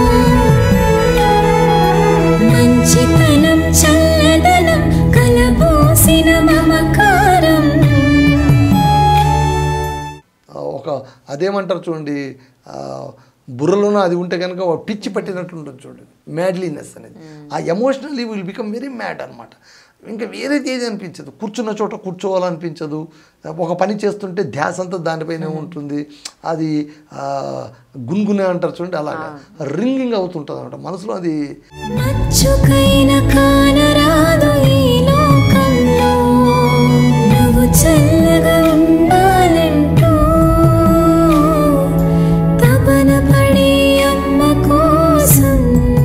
మంచితనం చల్లదనం కలబోసిన మమకారం ఆ, ఒక అదేమంటారు చూడండి ఆ, బుర్రలోనూ అది ఉంటే కనుక ఒక పిచ్చి పట్టినట్టు ఉంటుంది చూడండి మ్యాడ్లీనెస్ అనేది ఆ emotionally will become very mad అనమాట ఇంకా వేరేది ఏది అనిపించదు కూర్చున్న చోట కూర్చోవాలనిపించదు ఒక పని చేస్తుంటే ధ్యాస అంతా దానిపైనే ఉంటుంది అది ఆ, గున్గునే అంటారు చూడండి అలాగా రింగింగ్ అవుతుంటుంది అనమాట మనసులో అది మచ్చుకైన కానరాదు ఈ లోకంలో నువ్వు చల్లగా ఉండాలంటూ తపన పడే అమ్మ కోసం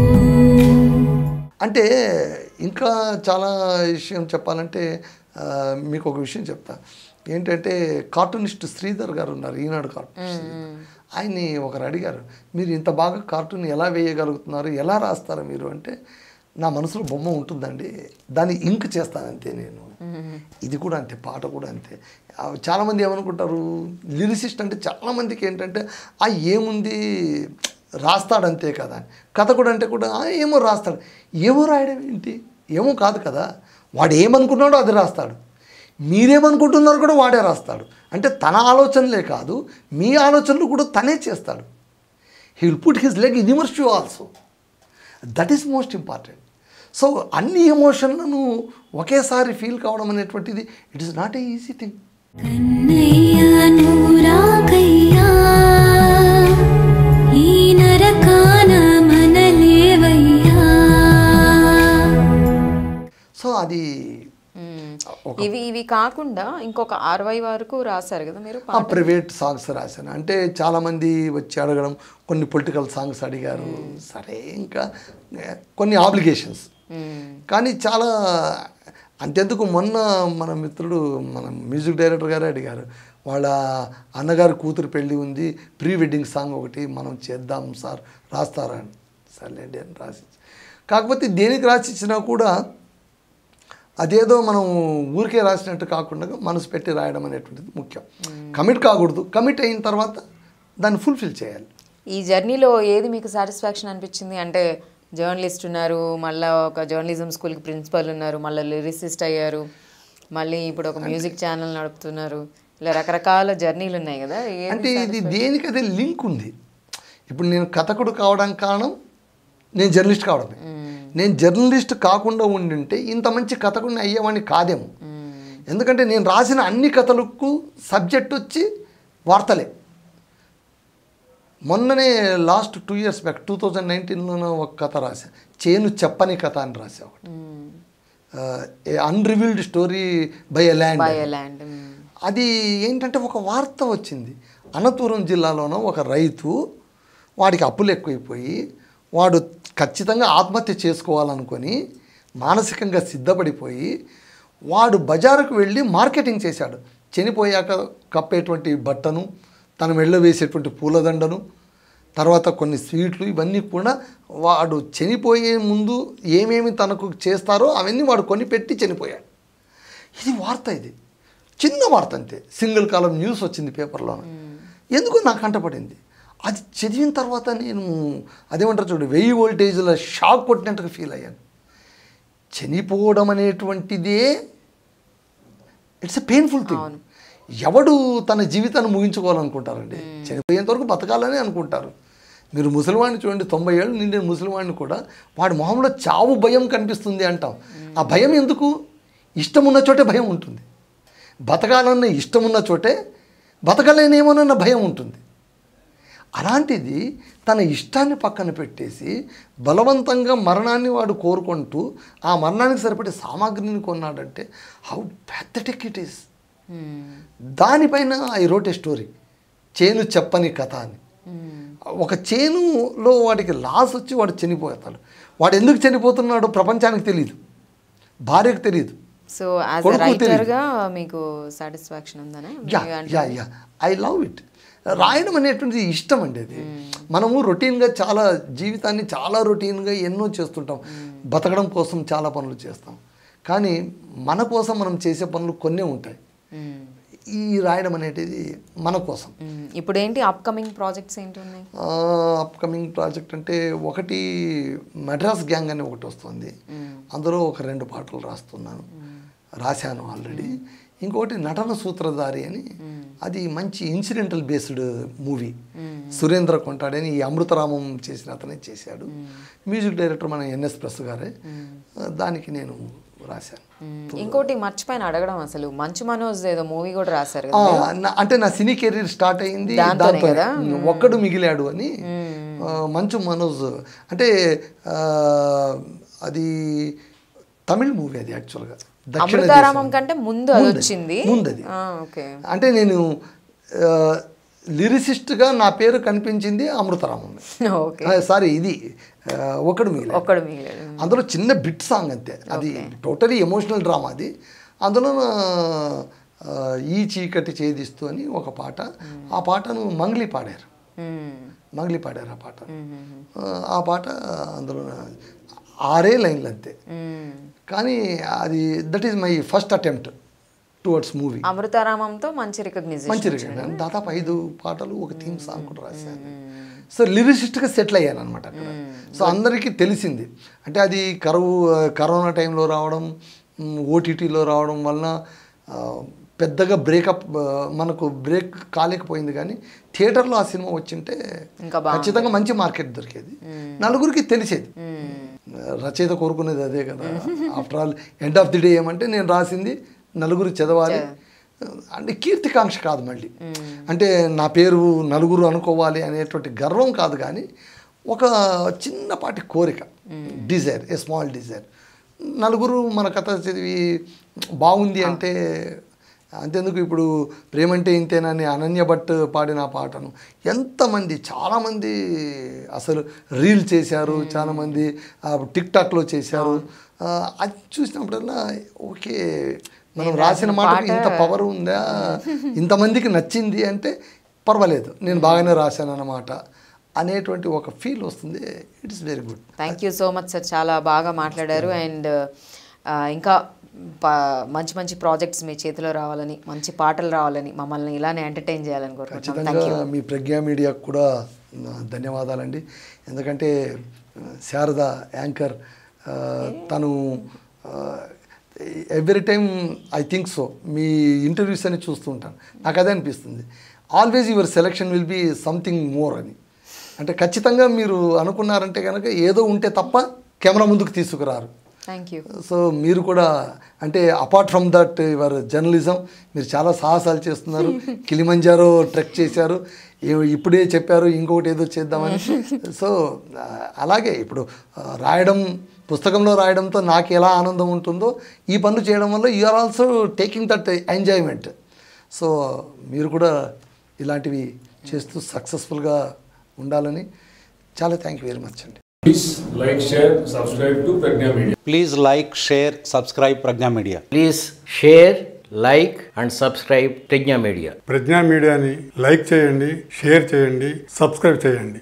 అంటే ఇంకా చాలా విషయం చెప్పాలంటే ఆ, మీకు ఒక విషయం చెప్తా ఏంటంటే కార్టూనిస్ట్ శ్రీధర్ గారు ఉన్నారు ఈనాడు కార్టూనిస్ట్ ఆయన్ని ఒకరు అడిగారు మీరు ఇంత బాగా కార్టూన్ ఎలా వేయగలుగుతున్నారు ఎలా రాస్తారు మీరు అంటే నా మనసులో బొమ్మ ఉంటుందండి దాన్ని ఇంక్ చేస్తానంతే నేను ఇది కూడా అంతే పాట కూడా అంతే ఆ, చాలామంది ఏమనుకుంటారు లిరిసిస్ట్ అంటే చాలామందికి ఏంటంటే ఆ ఏముంది రాస్తాడంతే కదా అని. కథ కూడా అంటే కూడా "ఆ, ఏమో రాస్తాడు ఏమో రాయడం ఏంటి ఏమో కాదు కదా వాడు ఏమనుకున్నాడో అది రాస్తాడు మీరేమనుకుంటున్నారో కూడా వాడే రాస్తాడు అంటే తన ఆలోచనలే కాదు మీ ఆలోచనలు కూడా తనే చేస్తాడు he will put his leg inverse you also that is most important so అన్ని ఎమోషన్లను ఒకేసారి ఫీల్ కావడం అనేటువంటిది it is not a easy thing కన్నయ్యా నువ్వు రాకయ్యా ఈ నరకాన మనలేవయ్యా సో అది ఇవి ఇవి కాకుండా ఇంకొక అరవై వరకు రాశారు కదా మీరు ఆ ప్రైవేట్ సాంగ్స్ రాశాను అంటే చాలామంది వచ్చి అడగడం కొన్ని పొలిటికల్ సాంగ్స్ అడిగారు సరే ఇంకా ఏ, కొన్ని ఆబ్లిగేషన్స్ కానీ చాలా అంతెందుకు మొన్న మన మిత్రుడు మన మ్యూజిక్ డైరెక్టర్ గారే అడిగారు వాళ్ళ అన్నగారి కూతురు పెళ్ళి ఉంది ప్రీ వెడ్డింగ్ సాంగ్ ఒకటి మనం చేద్దాం సార్ రాస్తారా అని సర్లేండి అని రాసి కాకపోతే దేనికి రాసిచ్చినా కూడా అదేదో మనం ఊరికే రాసినట్టు కాకుండా మనసు పెట్టి రాయడం అనేటువంటిది ముఖ్యం కమిట్ కాకూడదు కమిట్ అయిన తర్వాత దాన్ని ఫుల్ఫిల్ చేయాలి ఈ జర్నీలో ఏది మీకు సాటిస్ఫాక్షన్ అనిపించింది అంటే జర్నలిస్ట్ ఉన్నారు మళ్ళీ ఒక జర్నలిజం స్కూల్కి ప్రిన్సిపల్ ఉన్నారు మళ్ళీ లిరిసిస్ట్ అయ్యారు మళ్ళీ ఇప్పుడు ఒక మ్యూజిక్ ఛానల్ నడుపుతున్నారు ఇలా రకరకాల జర్నీలు ఉన్నాయి కదా ఏది అంటే ఇది దేనికదే లింక్ ఉంది ఇప్పుడు నేను కథకుడు కావడానికి కారణం నేను జర్నలిస్ట్ కావడమే నేను జర్నలిస్ట్ కాకుండా ఉండింటే ఇంత మంచి కథకుడిని అయ్యేవాడిని కాదేమో ఎందుకంటే నేను రాసిన అన్ని కథలకు సబ్జెక్ట్ వచ్చి వార్తలే మొన్ననే last two years back two thousand నైన్టీన్లోనే ఒక కథ రాశా చేను చెప్పని కథ అని రాసా ఒకటి unrevealed story by a land by land అది ఏంటంటే ఒక వార్త వచ్చింది అనంతపురం జిల్లాలోనో ఒక రైతు వాడికి అప్పులు ఎక్కువైపోయి వాడు ఖచ్చితంగా ఆత్మహత్య చేసుకోవాలనుకొని మానసికంగా సిద్ధపడిపోయి వాడు బజారుకు వెళ్ళి మార్కెటింగ్ చేశాడు చనిపోయాక కప్పేటువంటి బట్టను తన మెళ్ళ వేసేటువంటి పూలదండను తర్వాత కొన్ని స్వీట్లు ఇవన్నీ కూడా వాడు చనిపోయే ముందు ఏమేమి తనకు చేస్తారో అవన్నీ వాడు కొని పెట్టి చనిపోయాడు ఇది వార్త ఇది చిన్న వార్త అంతే సింగిల్ కాలం న్యూస్ వచ్చింది పేపర్లో ఎందుకు నాకు కంటపడింది అది చదివిన తర్వాత నేను అదేమంటారు చూడు వెయ్యి వోల్టేజ్ల షాక్ కొట్టినట్టుగా ఫీల్ అయ్యాను చనిపోవడం అనేటువంటిదే ఇట్స్ ఎ పెయిన్ఫుల్ థింగ్ ఎవడు తన జీవితాన్ని ముగించుకోవాలనుకుంటారండి చనిపోయేంత వరకు బతకాలని అనుకుంటారు మీరు ముసలివాడిని చూడండి తొంభై ఏళ్ళు నిండిన ముసలివాడిని కూడా వాడి మొహంలో చావు భయం కనిపిస్తుంది అంటాం ఆ భయం ఎందుకు ఇష్టం ఉన్న చోటే భయం ఉంటుంది బతకాలన్న ఇష్టం ఉన్న చోటే బతకలేనేమోనన్న భయం ఉంటుంది అలాంటిది తన ఇష్టాన్ని పక్కన పెట్టేసి బలవంతంగా మరణాన్ని వాడు కోరుకుంటూ ఆ మరణానికి సరిపడే సామాగ్రిని కొన్నాడంటే హౌ ప్యాథటిక్ ఇట్ ఈస్ దానిపైన ఐ రోట్ ఏ స్టోరీ చేను చెప్పని కథ అని ఒక చేనులో వాడికి లాస్ వచ్చి వాడు చనిపోతాడు వాడు ఎందుకు చనిపోతున్నాడో ప్రపంచానికి తెలియదు భార్యకు తెలియదు సో యాజ్ కొడుకు రైటర్గా మీకు సాటిస్ఫాక్షన్ ఉందనే yeah yeah yeah I love it రాయడం అనేటువంటిది ఇష్టం అండి అది మనము రొటీన్గా చాలా జీవితాన్ని చాలా రొటీన్గా ఎన్నో చేస్తుంటాం బతకడం కోసం చాలా పనులు చేస్తాం కానీ మన కోసం మనం చేసే పనులు కొన్నే ఉంటాయి ఈ రాయడం అనేది మన కోసం ఇప్పుడు ఏంటి అప్కమింగ్ ప్రాజెక్ట్స్ ఏంటి ఉన్నాయి అప్కమింగ్ ప్రాజెక్ట్ అంటే ఒకటి మెడ్రాస్ గ్యాంగ్ అని ఒకటి వస్తుంది అందులో ఒక రెండు పాటలు రాస్తున్నాను రాశాను ఆల్రెడీ ఇంకొకటి నటన సూత్రధారి అని అది మంచి ఇన్సిడెంటల్ బేస్డ్ మూవీ సురేంద్ర కొంటాడని ఈ అమృతరామం చేసిన అతనే చేశాడు మ్యూజిక్ డైరెక్టర్ మన ఎన్ఎస్ ప్రెస్ గారే దానికి నేను రాశాను మ్మ్. ఇంకోటి మర్చిపోయిన అడగడం అసలు మంచు మనోజ్ ఏదో మూవీ కూడా రాశారు ఆ, కదా నా- అంటే నా సినీ కెరీర్ స్టార్ట్ అయింది దాంతోనే దాంతోనే. కదా? ఒక్కడు మిగిలాడు అని ఆ, మంచు మనోజ్ అంటే ఆ, అది తమిళ్ మూవీ అది యాక్చువల్గా దక్షిణ అమృతారామం దేశం. కంటే ముందు అది ముందది. వచ్చింది ముందది ఆ, ఓకే అంటే నేను లిరిసిస్ట్గా నా పేరు కనిపించింది అమృతరామం ఓకే సారీ ఇది ఆ, ఒకడు మిగిలాడు ఒక్కడు మిగిలాడు అందులో చిన్న బిట్ సాంగ్ అంతే అది టోటలీ ఎమోషనల్ డ్రామా అది అందులో ఆ, ఈ చీకటి ఛేదిస్తూ అని ఒక పాట ఆ పాటను మంగ్లీ పాడారు మ్మ్. మంగ్లీ పాడారు ఆ పాట ఆ, ఆ పాట అందులో ఆరే లైన్లు అంతే మ్మ్. కానీ అది that is my first attempt towards movie అమృతారామంతో మంచి రికగ్నిజేషన్ మంచి రికార్డ్ దాదాపు ఐదు పాటలు ఒక థీమ్ సాంగ్ కూడా రాశాను సో లిరిసిస్ట్గా సెటిల్ అయ్యాను అనమాట అక్కడ సో అందరికీ తెలిసింది అంటే అది కరువు కరోనా టైంలో రావడం ఓటీటీలో రావడం వలన ఆ, పెద్దగా బ్రేకప్ మనకు బ్రేక్ కాలేకపోయింది కానీ థియేటర్లో ఆ సినిమా వచ్చింటే ఇంకా ఖచ్చితంగా మంచి మార్కెట్ దొరికేది నలుగురికి తెలిసేది రచయిత కోరుకునేది అదే కదా after all end of the day ఏమంటే నేను రాసింది నలుగురు చదవాలి అంటే కీర్తికాంక్ష కాదు మళ్ళీ అంటే నా పేరు నలుగురు అనుకోవాలి అనేటువంటి గర్వం కాదు కానీ ఒక చిన్నపాటి కోరిక డిజైర్ ఏ స్మాల్ డిజైర్ నలుగురు మన కథ చదివి బాగుంది అంటే అంతెందుకు ఇప్పుడు ప్రేమంటే ఇంతేనని అనన్య భట్ పాడిన ఆ పాటను ఎంతమంది చాలామంది అసలు రీల్ చేశారు చాలామంది టిక్ టాక్లో చేశారు ఆ, అది చూసినప్పుడల్లా ఓకే మనం రాసిన మాటకు ఇంత పవర్ ఉందా ఇంతమందికి నచ్చింది అంటే పర్వాలేదు నేను బాగానే రాశాను అన్నమాట అనేటువంటి ఒక ఫీల్ వస్తుంది it's very good thank you so much sir చాలా బాగా మాట్లాడారు అండ్ ఇంకా ప- మంచి మంచి ప్రాజెక్ట్స్ మీ చేతిలో రావాలని మంచి పాటలు రావాలని మమ్మల్ని ఇలానే ఎంటర్టైన్ చేయాలని కోరుకుంటున్నాం థ్యాంక్ ఖచ్చితంగా మీ ప్రజ్ఞా మీడియాకు కూడా నా ధన్యవాదాలండి ఎందుకంటే ఆ, శారద యాంకర్ ఆ, తను every time I think so మీ ఇంటర్వ్యూస్ అని చూస్తూ ఉంటాను నాకు అదే అనిపిస్తుంది always your selection will be something more అని అంటే ఖచ్చితంగా మీరు అనుకున్నారంటే కనుక ఏదో ఉంటే తప్ప కెమెరా ముందుకు తీసుకురారు థ్యాంక్ యూ సో మీరు కూడా అంటే apart from that your journalism మీరు చాలా సాహసాలు చేస్తున్నారు కిలిమంజారో ట్రెక్ చేశారు ఏ- ఇప్పుడే చెప్పారు ఇంకొకటి ఏదో చేద్దామని సో ఆ, అలాగే ఇప్పుడు ఆ, రాయడం పుస్తకంలో రాయడంతో నాకు ఎలా ఆనందం ఉంటుందో ఈ పనులు చేయడం వల్ల you are also taking that enjoyment so మీరు కూడా ఇలాంటివి చేస్తూ సక్సెస్ఫుల్గా ఉండాలని చాలా థ్యాంక్ యూ వెరీ మచ్ అండి Please like, share, subscribe to Pragna Media. Please like, share, subscribe Pragna Media. Please share like and subscribe Pragna media Pragna మీడియాని లైక్ చేయండి షేర్ చేయండి సబ్స్క్రైబ్ చేయండి